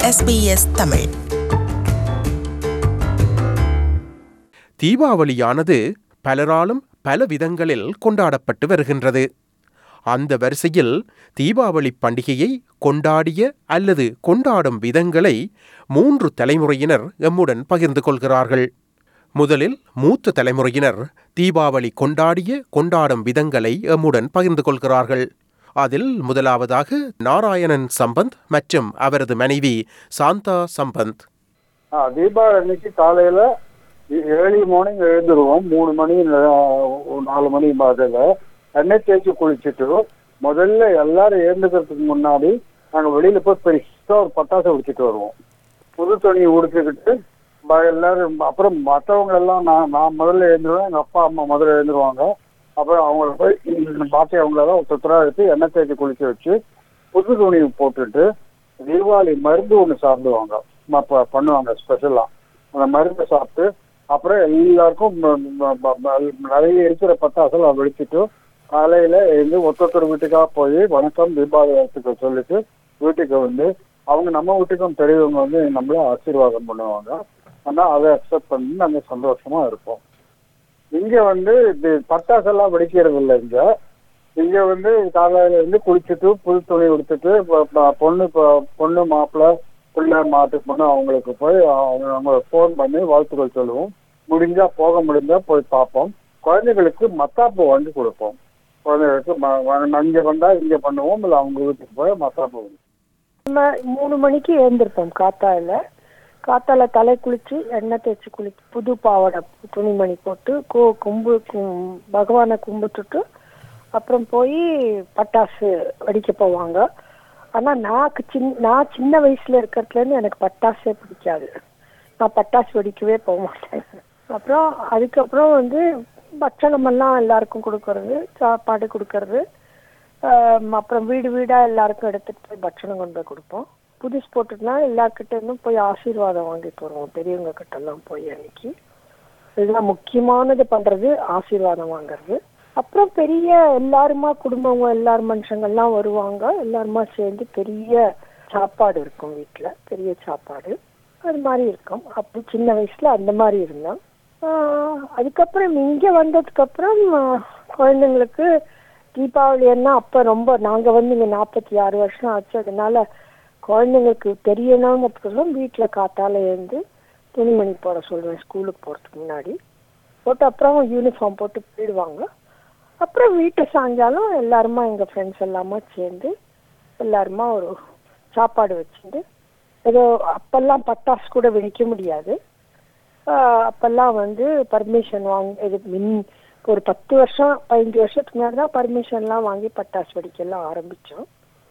SBS Tamil தீபாவளியானது பலராலும் பல விதங்களில் கொண்டாடப்பட்டு வருகின்றது அந்த வரிசையில் தீபாவளி பண்டிகையை கொண்டாடிய அல்லது கொண்டாடும் விதங்களை மூன்று தலைமுறையினர் எம்முடன் பகிர்ந்து கொள்கிறார்கள் முதலில் மூத்த தலைமுறையினர் தீபாவளி கொண்டாடிய கொண்டாடும் விதங்களை எம்முடன் பகிர்ந்து கொள்கிறார்கள் அதில் முதலாவதாக நாராயணன் சம்பந்த் மற்றும் அவரது மனைவி சாந்தா சம்பந்த் ஆ, தீபாவளி அன்னைக்கு காலையில ஏர்லி மார்னிங் எழுந்துருவோம் மூணு மணி நா- நாலு மணி மாதிரில எண்ணெய் தேய்ச்சி குளிச்சுட்டு முதல்ல எல்லாரும் எழுந்துக்கிறதுக்கு முன்னாடி நாங்க வெளியில போய் பெருசா ஒரு பட்டாசு வெடிச்சிட்டு வருவோம் புது துணியை உடுத்திக்கிட்டு ப- எல்லாரும் அப்புறம் மற்றவங்க எல்லாம் நான் நான் முதல்ல எழுந்துருவேன் எங்க அப்பா அம்மா முதல்ல எழுந்துருவாங்க அப்புறம் அவங்கள போய் பாட்டி அவங்களெல்லாம் சுத்தரா எடுத்து எண்ணெய் தேய்ச்சி குளிச்சு வச்சு புது துணி போட்டுட்டு தீபாவளி மருந்து ஒன்று சாப்பிடுவாங்க ம- ப- பண்ணுவாங்க ஸ்பெஷலா அந்த மருந்து சாப்பிட்டு அப்புறம் எல்லாருக்கும் ம- ம- ம- ம- நிறைய இருக்கிற பட்டாசெல்லாம் வெடிச்சிட்டு காலையில எழுந்து ஒருத்தொருத்தர் வீட்டுக்காக போய் வணக்கம் தீபாவளி வாழ்த்துக்கள் சொல்லிட்டு வீட்டுக்கு வந்து அவங்க நம்ம வீட்டுக்கும் பெரியவங்க வந்து நம்மள ஆசீர்வாதம் பண்ணுவாங்க ஆனா அதை அக்செப்ட் பண்ணி நாங்க சந்தோஷமா இருப்போம் இங்க வந்து இது பட்டாசெல்லாம் வெடிக்கிறது இல்லை இங்க இங்க வந்து காலையில இருந்து குளிச்சுட்டு புது துணி உடுத்துட்டு ப- ப- பொண்ணு ப- பொண்ணு மாப்பிள்ளை பிள்ளை மாட்டு பொண்ணு அவங்களுக்கு போய் அவங்க அவங்க ஃபோன் பண்ணி வாழ்த்துக்கள் சொல்லுவோம் முடிஞ்சா போக முடிஞ்சா போய் பார்ப்போம் குழந்தைகளுக்கு மத்தாப்பு வாங்கி கொடுப்போம் குழந்தைகளுக்கு ம- வ- இங்க வந்தா இங்க பண்ணுவோம் இல்ல அவங்க வீட்டுக்கு போய் மத்தாப்பு வாங்கி நம்ம மூணு மணிக்கு எழுந்திருப்போம் காத்தால காத்தால தலை குளிச்சு எண்ணெய் தேய்ச்சி குளி புது பாவாடை துணிமணி போட்டு கு கும்பு கும்- பகவானை கும்பிட்டுட்டு அப்புறம் போய் பட்டாசு வெடிக்க போவாங்க ஆனா நான் சின்ன நான் சின்ன வயசுல இருக்கிறதுல இருந்து எனக்கு பட்டாசே பிடிக்காது நான் பட்டாசு வெடிக்கவே போக மாட்டேன் அப்புறம் அதுக்கப்புறம் வந்து பட்சணம் எல்லாம் எல்லாருக்கும் கொடுக்கறது சாப்பாடு கொடுக்கறது ஆம், அப்புறம் வீடு வீடா எல்லாருக்கும் எடுத்துட்டு போய் பட்சணம் கொண்டு போய் கொடுப்போம் புதுசு போட்டுட்டுனா எல்லார்கிட்ட இருந்தும் போய் ஆசீர்வாதம் வாங்கிட்டு வருவோம் பெரியவங்க கிட்ட எல்லாம் போய் அன்னைக்கு இதுதான் முக்கியமானது பண்றது ஆசீர்வாதம் வாங்குறது அப்புறம் பெரிய எல்லாருமா குடும்பங்க எல்லார் மனுஷங்கள்லாம் வருவாங்க எல்லாருமா சேர்ந்து பெரிய சாப்பாடு இருக்கும் வீட்டுல பெரிய சாப்பாடு அது மாதிரி இருக்கும் அப்படி சின்ன வயசுல அந்த மாதிரி இருந்தோம் ஆஹ் அதுக்கப்புறம் இங்க வந்ததுக்கு அப்புறம் ஆஹ் குழந்தைங்களுக்கு தீபாவளி என்ன அப்ப ரொம்ப நாங்க வந்து இங்க நாற்பத்தி ஆறு வருஷம் ஆச்சு அதனால குழந்தைங்களுக்கு தெரியணுங்கிறதுக்கோசரம் வீட்டுல காத்தால எழுந்து துணிமணி போட சொல்லுவேன் ஸ்கூலுக்கு போறதுக்கு முன்னாடி போட்டு அப்புறம் யூனிஃபார்ம் போட்டு போயிடுவாங்க அப்புறம் வீட்டு சாயங்காலம் எல்லாருமா எங்க ஃப்ரெண்ட்ஸ் எல்லாமா சேர்ந்து எல்லாருமா ஒரு சாப்பாடு வச்சுட்டு ஏதோ அப்பெல்லாம் பட்டாசு கூட வெடிக்க முடியாது ஆஹ் அப்பெல்லாம் வந்து பர்மிஷன் வாங்கி இது மின் ஒரு பத்து வருஷம் பதினஞ்சு வருஷத்துக்கு முன்னாடி தான் பர்மிஷன்லாம் வாங்கி பட்டாசு வெடிக்கலாம் ஆரம்பிச்சோம்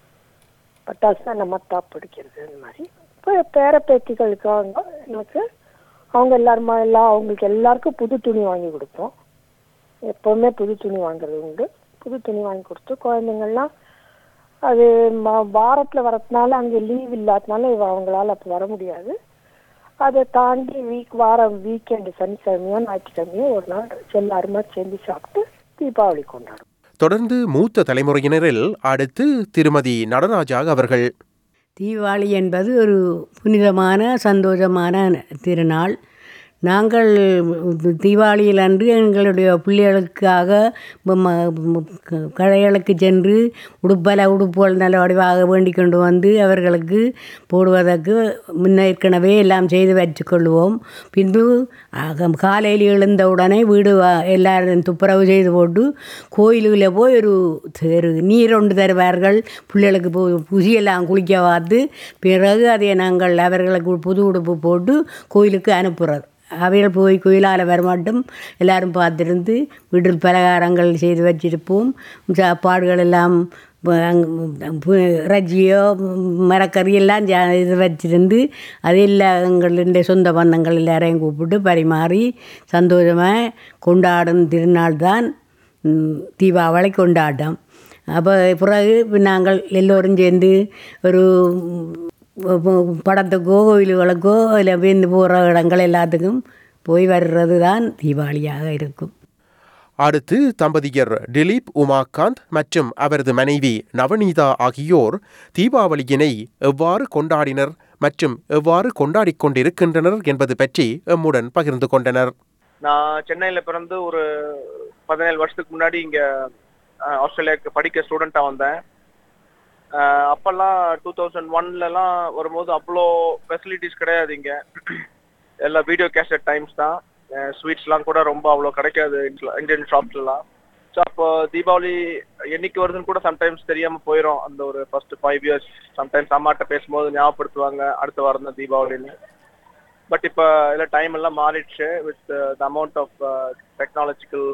பட்டாசு நம்ம தாப்பு வெடிக்கிறது அந்த மாதிரி இப்போ பேர பேத்திகளுக்காக எனக்கு அவங்க எல்லாருமா எல்லாம் அவங்களுக்கு எல்லாருக்கும் புது துணி வாங்கி கொடுப்போம் எப்பவுமே புது துணி வாங்குறது உண்டு புது துணி வாங்கி கொடுத்து குழந்தைங்கள்லாம் அது ம- வாரத்துல வரதுனால அங்க லீவ் இல்லாதனால இவ அவங்களால அப்ப வர முடியாது அதை தாண்டி வீக் வாரம் வீக்கெண்டு சனிக்கிழமையோ ஞாயிற்றுக்கிழமையோ ஒரு நாள் எல்லாருமா சேர்ந்து சாப்பிட்டு தீபாவளி கொண்டாடுவோம் தொடர்ந்து மூத்த தலைமுறையினரில் அடுத்து திருமதி நடராஜா அவர்கள் தீபாவளி என்பது ஒரு புனிதமான சந்தோஷமான திருநாள் நாங்கள் தீபாவளியில் அன்று எங்களுடைய பிள்ளைகளுக்காக ம- ம- க- கடைகளுக்கு சென்று உடுப்பல உடுப்புகள் நல்ல வடிவாக வேண்டிக் கொண்டு வந்து அவர்களுக்கு போடுவதற்கு முன்ன ஏற்கனவே எல்லாம் செய்து வச்சுக்கொள்வோம் பின்பு ஆக- காலையில் எழுந்தவுடனே வீடு வா- எல்லாரும் துப்புரவு செய்து போட்டு கோயிலுக்குள்ள போய் ஒரு ஒரு நீர் ஒன்று தருவார்கள் பிள்ளைகளுக்கு பு புசியெல்லாம் குளிக்க பார்த்து பிறகு அதை நாங்கள் அவர்களுக்கு புது உடுப்பு போட்டு கோயிலுக்கு அனுப்புறது அவைகள் போய் கோயிலால் வர மட்டும் எல்லாரும் பார்த்துருந்து வீட்டில் பலகாரங்கள் செய்து வச்சிருப்போம் சாப்பாடுகள் எல்லாம் ப- அங்க- பு- இறைச்சியோ மரக்கறி எல்லாம் ஜா- இது வச்சிருந்து அது எல்லாம் எங்களுடைய சொந்த பந்தங்கள் எல்லாரையும் கூப்பிட்டு பரிமாறி சந்தோஷமாக கொண்டாடும் திருநாள் தான் ம், தீபாவளி கொண்டாட்டம் அப்போ பிறகு இப்ப நாங்கள் எல்லோரும் சேர்ந்து ஒரு ம், ப- படத்துக்கோ கோயிலுகளுக்கோ இல்லை விருந்து போகிற இடங்கள் எல்லாத்துக்கும் போய் வர்றது தான் தீபாவளியாக இருக்கும் அடுத்து தம்பதியர் திலீப் உமாகாந்த் மற்றும் அவரது மனைவி நவநீதா ஆகியோர் தீபாவளியினை எவ்வாறு கொண்டாடினர் மற்றும் எவ்வாறு கொண்டாடிக் கொண்டிருக்கின்றனர் என்பது பற்றி எம்முடன் பகிர்ந்து கொண்டனர் நான் சென்னையில பிறந்து ஒரு பதினேழு வருஷத்துக்கு முன்னாடி இங்க அஹ், ஆஸ்திரேலியாவுக்கு படிக்க ஸ்டூடெண்டா வந்தேன் அஹ், அப்பெல்லாம் டூ தௌசண்ட் ஒன்லலாம் வரும்போது அவ்வளோ ஃபெசிலிட்டிஸ் கிடையாது இங்க எல்லாம் வீடியோ கேசட் டைம்ஸ் தான் ஸ்வீட்ஸ்லாம் கூட ரொம்ப அவ்வளோ கிடைக்காது இந்தியன் ஷாப்ஸ்லாம் ஸோ அப்போ தீபாவளி என்னைக்கு வருதுன்னு கூட சம்டைம்ஸ் தெரியாம போயிடும் அந்த ஒரு ஃபர்ஸ்ட் ஃபைவ் இயர்ஸ் சம்டைம்ஸ் அம்மாட்ட பேசும்போது ஞாபகப்படுத்துவாங்க அடுத்த வாரம் தான் தீபாவளின்னு பட் இப்போ இதில் டைம் எல்லாம் மாறிடுச்சு with the amount of technological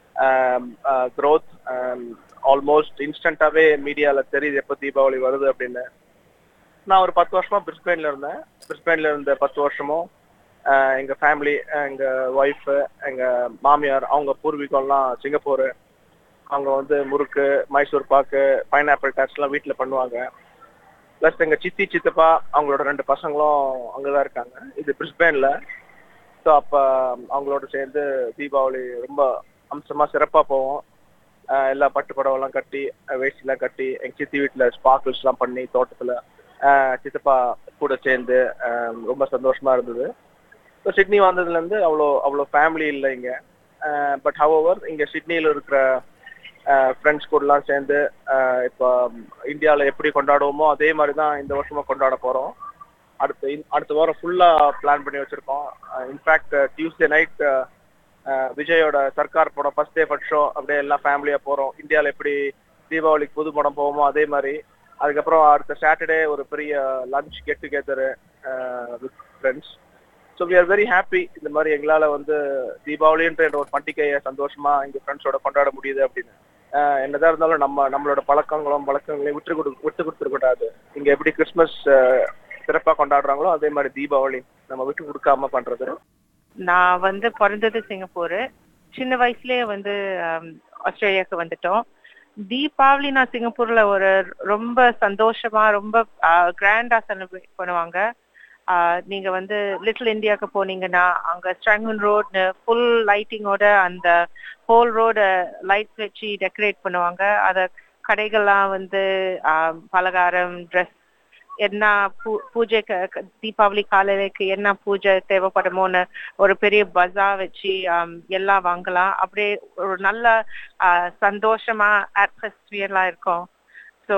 growth almost இன்ஸ்டன்ட்டாகவே மீடியாவில் தெரியுது எப்போ தீபாவளி வருது அப்படின்னு நான் ஒரு பத்து வருஷமா பிரிஸ்பெயின்ல இருந்தேன் பிரிஸ்பெயின்ல இருந்த பத்து வருஷமும் ஆஹ் எங்க ஃபேமிலி எங்க ஒய்ஃபு எங்க மாமியார் அவங்க பூர்வீகம்லாம் சிங்கப்பூர் அவங்க வந்து முறுக்கு மைசூர் பாக்கு பைனாப்பிள் டாட்ஸ்லாம் வீட்டில் பண்ணுவாங்க ப்ளஸ் எங்க சித்தி சித்தப்பா அவங்களோட ரெண்டு பசங்களும் அங்கதான் இருக்காங்க இது பிரிஸ்பெயின்ல ஸோ அப்போ அவங்களோட சேர்ந்து தீபாவளி ரொம்ப அம்சமா சிறப்பா போவோம் ஆஹ் எல்லா பட்டு புடவைலாம் கட்டி அஹ் வேஷ்டிலாம் கட்டி எங்க சித்தி வீட்டுல ஸ்பார்க்கிள்ஸ்லாம் பண்ணி தோட்டத்துல ஆஹ் சித்தப்பா கூட சேர்ந்து ஆஹ் ரொம்ப சந்தோஷமா இருந்தது ஸோ சிட்னி வந்ததுல இருந்து அவ்வளோ அவ்வளோ ஃபேமிலி இல்லை இங்க பட் ஹவவர் இங்க சிட்னியில் இருக்கிற ஃப்ரெண்ட்ஸ் கூடலாம் சேர்ந்து ஆஹ் இப்போ இந்தியாவில் எப்படி கொண்டாடுவோமோ அதே மாதிரி தான் இந்த வருஷமா கொண்டாட போறோம் அடுத்த இந்த- அடுத்த வாரம் ஃபுல்லா பிளான் பண்ணி வச்சிருக்கோம் இன்ஃபேக்ட் டியூஸ்டே நைட் விஜயோட சர்க்கார் படம் ஃபர்ஸ்ட் டே ஃபர்ஸ்ட் ஷோ அப்படியே எல்லாம் ஃபேமிலியா போறோம் இந்தியாவில் எப்படி தீபாவளிக்கு புது படம் போவோமோ அதே மாதிரி அதுக்கப்புறம் அடுத்த சாட்டர்டே ஒரு பெரிய lunch get together with friends so we are very happy இந்த மாதிரி எங்களால வந்து தீபாவளின்ற என்ற ஒரு பண்டிகையை சந்தோஷமா எங்க ஃப்ரெண்ட்ஸோட கொண்டாட முடியுது அப்படின்னு ஆஹ் என்னதான் இருந்தாலும் நம்ம நம்மளோட பழக்கங்களும் வழக்கங்களையும் விட்டு கொடு விட்டு கொடுத்துடக்கூடாது இங்க எப்படி கிறிஸ்மஸ் சிறப்பா கொண்டாடுறாங்களோ அதே மாதிரி தீபாவளி நம்ம விட்டு கொடுக்காம பண்றது நான் வந்து பிறந்தது சிங்கப்பூர் சின்ன வயசுலயே வந்து ஆம், ஆஸ்திரேலியாவுக்கு வந்துட்டோம் தீபாவளி நான் சிங்கப்பூர்ல ஒரு ரொம்ப சந்தோஷமா ரொம்ப கிராண்டா செலிப்ரேட் பண்ணுவாங்க ஆ, நீங்க வந்து லிட்டில் இந்தியாவுக்கு போனீங்கன்னா அங்க ஸ்ட்ராங்கன் ரோட்னு ஃபுல் லைட்டிங்கோட அந்த ஹோல் ரோட லைட்ஸ் வச்சு டெக்கரேட் பண்ணுவாங்க அத கடைகள்லாம் வந்து ஆ, பலகாரம் ட்ரெஸ் என்ன பூ பூஜைக்கு க- தீபாவளி காலையிலக்கு என்ன பூஜை தேவைப்படுமோன்னு ஒரு பெரிய பஜா வச்சு ஆம், எல்லாம் வாங்கலாம் அப்படியே ஒரு நல்ல ஆ, சந்தோஷமா அட்மாஸ்பியர்லாம் இருக்கும் so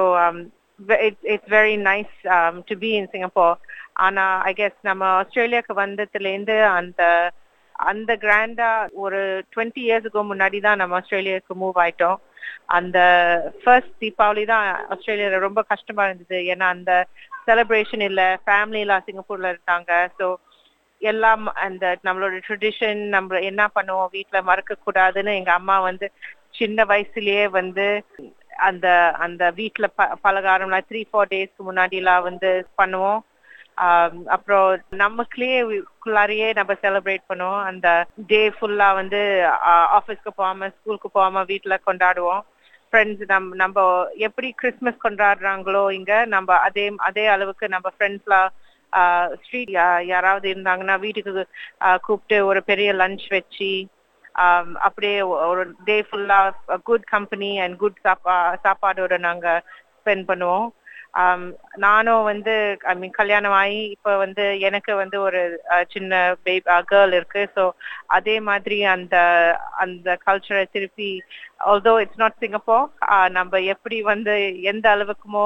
it's it's very nice to be in Singapore ஆனா ஐ கெஸ் நம்ம ஆஸ்திரேலியாவுக்கு வந்ததுலேருந்து அந்த அந்த கிராண்டா ஒரு டுவெண்ட்டி இயர்ஸுக்கு முன்னாடி தான் நம்ம ஆஸ்திரேலியாவுக்கு மூவ் ஆயிட்டோம் அந்த ஃபர்ஸ்ட் தீபாவளி தான் ஆஸ்திரேலியால ரொம்ப கஷ்டமா இருந்தது ஏன்னா அந்த செலிப்ரேஷன் இல்ல ஃபேமிலி எல்லாம் சிங்கப்பூர்ல இருக்காங்க ஸோ எல்லாம் அந்த நம்மளோட ட்ரெடிஷன் நம்ம என்ன பண்ணுவோம் வீட்ல மறக்க கூடாதுன்னு எங்க அம்மா வந்து சின்ன வயசுலயே வந்து அந்த அந்த வீட்ல ப பலகாரம்லாம் த்ரீ ஃபோர் டேஸ்க்கு முன்னாடிலாம் வந்து பண்ணுவோம் ஆம், அப்புறம் நமக்குள்ளேயே குள்ளாரையே நம்ம செலிப்ரேட் பண்ணுவோம் அந்த டே ஃபுல்லா வந்து ஆஃபீஸ்க்கு போகாம ஸ்கூலுக்கு போகாம வீட்ல கொண்டாடுவோம் ஃப்ரெண்ட்ஸ் நம்ம நம்ம எப்படி கிறிஸ்மஸ் கொண்டாடுறாங்களோ இங்க நம்ம அதே அதே அளவுக்கு நம்ம ஃப்ரெண்ட்ஸ்லாம் ஸ்ட்ரீட் யாராவது இருந்தாங்கன்னா வீட்டுக்கு ஆ, கூப்பிட்டு ஒரு பெரிய லஞ்ச் வச்சு ஆம், அப்படியே ஒ- ஒரு டே ஃபுல்லா குட் கம்பெனி அண்ட் குட் சாப்பா சாப்பாடோட நாங்க ஸ்பெண்ட் பண்ணுவோம் ஆம், நானும் வந்து ஐ மீன் கல்யாணம் ஆகி இப்போ வந்து எனக்கு வந்து ஒரு அஹ், சின்ன பேபி கேர்ள் இருக்கு ஸோ அதே மாதிரி அந்த அந்த கல்ச்சரை திருப்பி ஆல்தோ இட்ஸ் நாட் சிங்கப்பூர் நம்ம எப்படி வந்து எந்த அளவுக்குமோ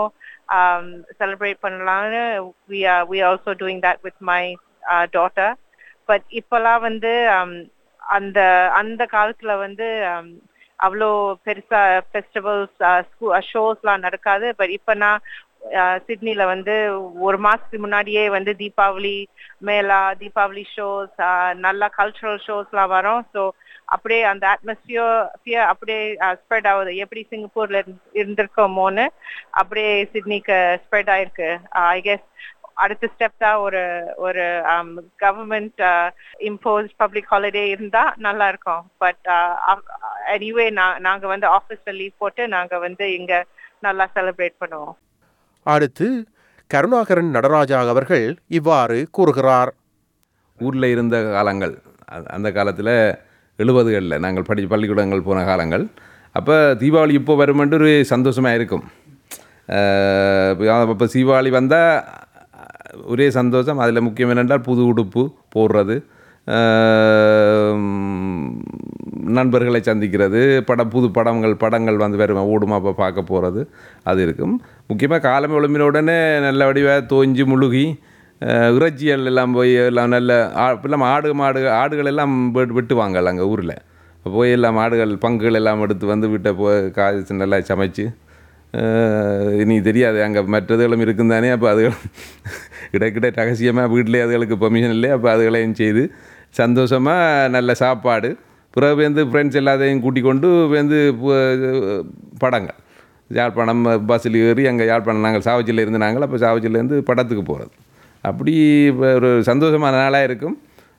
செலிப்ரேட் பண்ணலாம்னு we are we also doing that with my daughter but இப்போலாம் வந்து um, அந்த அந்த காலத்துல வந்து um, அவ்வளோ பெருசா ஃபெஸ்டிவல்ஸ் ஷோஸ்லாம் நடக்காது பட் இப்போ நான் அஹ், சிட்னில வந்து ஒரு மாசத்துக்கு முன்னாடியே வந்து தீபாவளி மேளா தீபாவளி ஷோஸ் நல்லா கல்ச்சுரல் ஷோஸ்லாம் வரும் ஸோ அப்படியே அந்த அட்மாஸ்பியர் அப்படியே ஸ்ப்ரெட் ஆகுது எப்படி சிங்கப்பூர்ல இருந்து- இருந்திருக்கோமோன்னு அப்படியே சிட்னிக்கு ஸ்ப்ரெட் ஆயிருக்கு ஐ கெஸ் அடுத்த ஸ்டெப் தான் ஒரு ஒரு கவர்மெண்ட் இம்போஸ் பப்ளிக் ஹாலிடே இருந்தா நல்லா இருக்கும் பட் எனிவே நாங்க வந்து ஆஃபீஸ்ல லீவ் போட்டு நாங்க வந்து இங்க நல்லா செலிப்ரேட் பண்ணுவோம் அடுத்து கருணாகரன் நடராஜா அவர்கள் இவ்வாறு கூறுகிறார் ஊரில் இருந்த காலங்கள் அ- அந்த காலத்தில் எழுபதுகளில் நாங்கள் படி பள்ளிக்கூடங்கள் போன காலங்கள் அப்போ தீபாவளி இப்போ வருமென்று ஒரு சந்தோஷமாக இருக்கும் இப்போ தீபாவளி வந்தால் ஒரே சந்தோஷம் அதில் முக்கியம் என்னென்றால் புது உடுப்பு போடுறது ஆம், நண்பர்களை சந்திக்கிறது படம் புது படங்கள் படங்கள் வந்து வேறு ஓடுமா அப்போ பார்க்க போகிறது அது இருக்கும் முக்கியமாக காலமே எழும்பின உடனே நல்ல வடிவாக தோஞ்சி முழுகி அஹ், இறைச்சிகள் எல்லாம் போய் எல்லாம் நல்ல ஆ எல்லாம் ஆடு மாடு ஆடுகள் எல்லாம் வெட்டு- வெட்டுவாங்க அங்கே ஊரில் போய் எல்லாம் ஆடுகள் பங்குகள் எல்லாம் எடுத்து வந்து வீட்டை போய் காய்ச்சி நல்லா சமைச்சு அஹ், இனி தெரியாது அங்கே மற்றதுகளும் இருக்கும் தானே அப்போ அதுகள் இடைக்கிட்ட ரகசியமாக வீட்டிலே அதுகளுக்கு பெர்மிஷன் இல்லை அப்போ அதுகளையும் செய்து சந்தோஷமாக நல்ல சாப்பாடு பிறகு வந்து ஃப்ரெண்ட்ஸ் எல்லாத்தையும் கூட்டிக் கொண்டு வந்து பு- படங்கள் யாழ்ப்பாணம் பஸ்ஸில் ஏறி அங்கே யாழ்ப்பாணம் நாங்கள் சாவச்சியில் இருந்து நாங்கள் அப்போ சாவச்சியிலேருந்து படத்துக்கு போகிறது அப்படி ஒரு சந்தோஷமான நாளாக இருக்கும்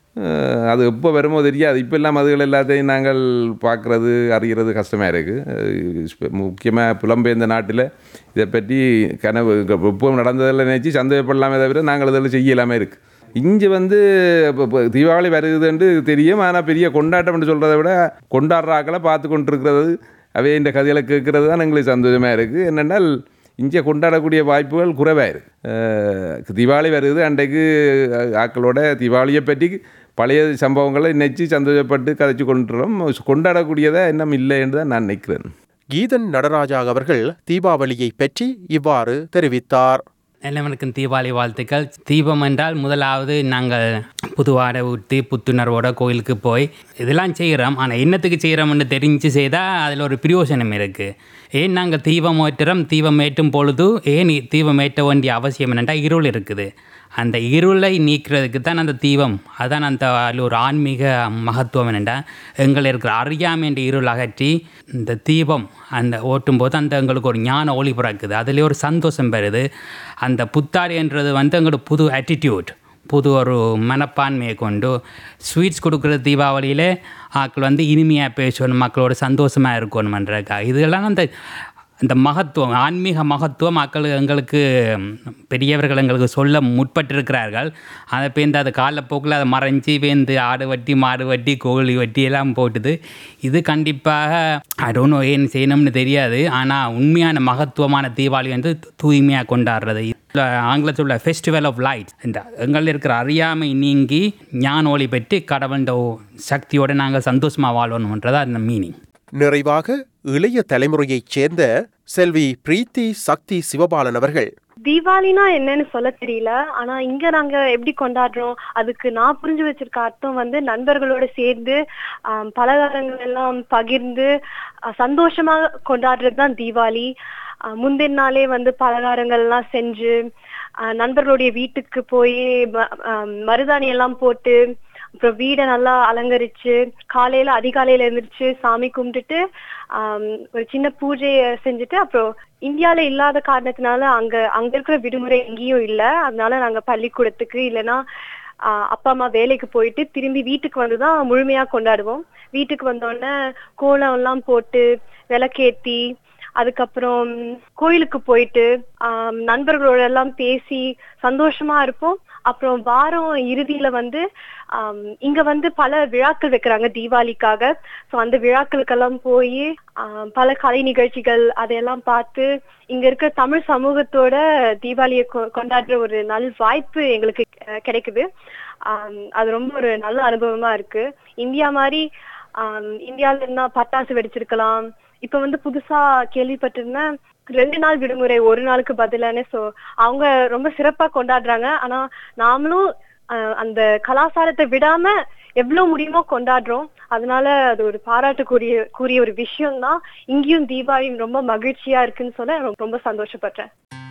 அஹ் அது எப்போ வருமோ தெரியாது இப்போ எல்லாம் அதுகள் எல்லாத்தையும் நாங்கள் பார்க்குறது அறிகிறது கஷ்டமாக இருக்குது முக்கியமாக புலம்பெயர்ந்த நாட்டில் இதை பற்றி கனவு இப்போ நடந்ததில் நினச்சி சந்தேகப்படலாமே தவிர நாங்கள் அதில் செய்யலாமே இருக்குது இங்கே வந்து இப்போ இப்போ தீபாவளி வருதுன்ட்டு தெரியும் ஆனால் பெரிய கொண்டாட்டம்னு சொல்கிறத விட கொண்டாடுறாக்களை பார்த்து கொண்டிருக்கிறது அவை இந்த கதைகளை கேட்குறது தான் எங்களுக்கு சந்தோஷமாக இருக்குது என்னென்னால் இங்கே கொண்டாடக்கூடிய வாய்ப்புகள் குறைவாக இருக்குது தீபாவளி வருது அன்றைக்கு அஹ், ஆக்களோட தீபாவளியை பற்றி பழைய சம்பவங்களை நினச்சி சந்தோஷப்பட்டு கதைச்சு கொண்டுறோம் கொண்டாடக்கூடியதை இன்னும் இல்லை என்று தான் நான் நினைக்கிறேன் கீதன் நடராஜா அவர்கள் தீபாவளியை பற்றி இவ்வாறு தெரிவித்தார் எல்லாவனுக்கும் தீபாவளி வாழ்த்துக்கள் தீபம் என்றால் முதலாவது நாங்கள் புதுவாடை ஊற்றி புத்துணர்வோட கோயிலுக்கு போய் இதெல்லாம் செய்கிறோம் ஆனால் என்னத்துக்கு செய்கிறோம்னு தெரிஞ்சு செய்தால் அதில் ஒரு பிரயோஜனம் இருக்குது ஏன் நாங்கள் தீபம் ஏற்றுறோம் தீபம் ஏற்றும் பொழுது ஏன் இ- தீபம் ஏற்ற வேண்டிய அவசியம் என்னென்னா இருள் இருக்குது அந்த இருளை நீக்கிறதுக்கு தான் அந்த தீபம் அதான் அந்த அதில் ஒரு ஆன்மீக மகத்துவம் என்னென்னா எங்களை இருக்கிற அறியாமை என்ற இருள் அகற்றி இந்த தீபம் அந்த ஓட்டும்போது அந்த எங்களுக்கு ஒரு ஞான ஒளி பிறக்குது அதுலேயே ஒரு சந்தோஷம் பெறுது அந்த புத்தாடைன்றது வந்து எங்களோட புது ஆட்டிடியூட் புது ஒரு மனப்பான்மையை கொண்டு ஸ்வீட்ஸ் கொடுக்குற தீபாவளியில் ஆக்கள் வந்து இனிமையாக பேசணும் மக்களோட சந்தோஷமாக இருக்கணுமன்றதுக்காக இதெல்லாம் அந்த அந்த மகத்துவம் ஆன்மீக மகத்துவம் மக்கள் எங்களுக்கு பெரியவர்கள் எங்களுக்கு சொல்ல முற்பட்டிருக்கிறார்கள் அதை பேர்ந்து அது காலப்போக்கில் அதை மறைஞ்சி பேர்ந்து ஆடு வட்டி மாடு வட்டி கோழி வட்டி எல்லாம் போட்டுது இது கண்டிப்பாக அடோனோ ஏன் செய்யணும்னு தெரியாது ஆனால் உண்மையான மகத்துவமான தீபாவளி வந்து தூய்மையாக கொண்டாடுறது ஆங்கிலத்தில் உள்ள ஃபெஸ்டிவல் ஆஃப் லைட் என்ற எங்களில் இருக்கிற அறியாமை நீங்கி ஞான ஒளி பெற்று கடவுண்ட சக்தியோடு நாங்கள் சந்தோஷமாக வாழணுன்றதா அந்த மீனிங் நிறைவாக இளைய தலைமுறையைச் சேர்ந்த செல்வி பிரீத்தி சக்தி சிவபாலன் அவர்கள் தீபாவளினா என்னன்னு சொல்ல தெரியல ஆனா இங்க நாங்க எப்படி கொண்டாடுறோம் அதுக்கு நான் புரிஞ்சு வச்சிருக்க அர்த்தம் வந்து நண்பர்களோட சேர்ந்து ஆம், பலகாரங்கள் எல்லாம் பகிர்ந்து அஹ், சந்தோஷமா கொண்டாடுறது தான் தீபாவளி அஹ், முந்தின நாளே வந்து பலகாரங்கள் எல்லாம் செஞ்சு அஹ், நண்பர்களுடைய வீட்டுக்கு போய் ம- ஆம், மருதாணி எல்லாம் போட்டு அப்புறம் வீடை நல்லா அலங்கரிச்சு காலையில அதிகாலையில எழுந்திரிச்சு சாமி கும்பிட்டுட்டு ஆம், ஒரு சின்ன பூஜையை செஞ்சுட்டு அப்புறம் இந்தியால இல்லாத காரணத்தினால அங்க அங்க இருக்கிற விடுமுறை எங்கேயும் இல்ல அதனால நாங்க பள்ளிக்கூடத்துக்கு இல்லைன்னா ஆஹ், அப்பா அம்மா வேலைக்கு போயிட்டு திரும்பி வீட்டுக்கு வந்துதான் முழுமையா கொண்டாடுவோம் வீட்டுக்கு வந்தோடனே கோலம் எல்லாம் போட்டு விளக்கேத்தி அதுக்கப்புறம் கோயிலுக்கு போயிட்டு ஆம், நண்பர்களோட எல்லாம் பேசி சந்தோஷமா இருப்போம் அப்புறம் வாரம் இறுதியில வந்து ஆம், இங்க வந்து பல விழாக்கள் வைக்கிறாங்க தீபாவளிக்காக சோ அந்த விழாக்களுக்கெல்லாம் போய் பல கலை நிகழ்ச்சிகள் அதையெல்லாம் பார்த்து இங்க இருக்க தமிழ் சமூகத்தோட தீபாவளியை கொ- கொண்டாடுற ஒரு நல் வாய்ப்பு எங்களுக்கு அஹ், கிடைக்குது ஆம், அது ரொம்ப ஒரு நல்ல அனுபவமா இருக்கு இந்தியா மாதிரி ஆம், இந்தியால இருந்தா பட்டாசு வெடிச்சிருக்கலாம் இப்ப வந்து புதுசா கேள்விப்பட்டிருந்தேன் ரெண்டு நாள் விடுமுறை ஒரு நாளுக்கு பதிலானே சோ அவங்க ரொம்ப சிறப்பா கொண்டாடுறாங்க ஆனா நாமளும் அஹ், அந்த கலாச்சாரத்தை விடாம எவ்வளவு முடியுமோ கொண்டாடுறோம் அதனால அது ஒரு பாராட்டுக்குரிய கூறிய ஒரு விஷயம் தான் இங்கேயும் தீபாவளி ரொம்ப மகிழ்ச்சியா இருக்குன்னு சொல்ல நான் ரொம்ப சந்தோஷப்படுறேன்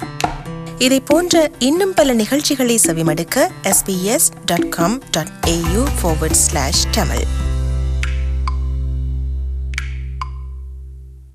இதை போன்ற இன்னும் பல நிகழ்ச்சிகளை செவிமடுக்க sbs.com.au forward slash tamil